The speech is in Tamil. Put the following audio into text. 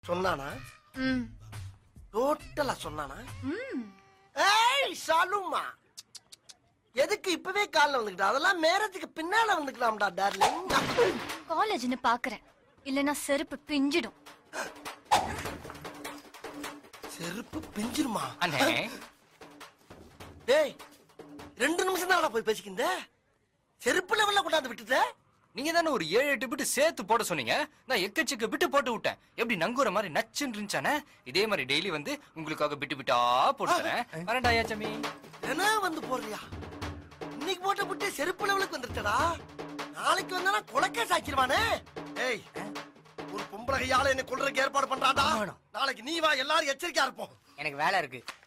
சொன்னானா ம் டோட்டலா சொன்னானா ம் ஏய் ஷாலுமா எதுக்கு இப்பவே கால்ல வந்துக்கிட்ட அதெல்லாம் மேரத்துக்கு பின்னால வந்துக்கலாம்டா டார்லிங் காலேஜ்னு பாக்குறேன் இல்லனா செருப்பு பிஞ்சிடும் செருப்பு பிஞ்சிருமா அண்ணே டேய் ரெண்டு நிமிஷம் தான் போய் பேசிக்கிந்த செருப்பு லெவல்ல கொண்டாந்து விட்டுட்ட நீங்க தானே ஒரு ஏழு எட்டு பிட்டு சேர்த்து போட சொன்னீங்க நான் எக்கச்சக்க பிட்டு போட்டு விட்டேன் எப்படி நங்குற மாதிரி நச்சுன்னு இருந்துச்சானே இதே மாதிரி டெய்லி வந்து உங்களுக்காக பிட்டு பிட்டா போட்டு தரேன் வரேன்டா யாச்சமி என்ன வந்து போறியா இன்னைக்கு போட்ட புட்டு செருப்பு லெவலுக்கு வந்துருச்சடா நாளைக்கு வந்தானா கொலக்க சாக்கிடுவானே ஏய் ஒரு பொம்பளை கையால என்ன கொல்றதுக்கு ஏற்பாடு பண்றாடா நாளைக்கு நீ வா எல்லாரும் எச்சரிக்கையா இருப்போம் எனக்கு வேலை இருக்கு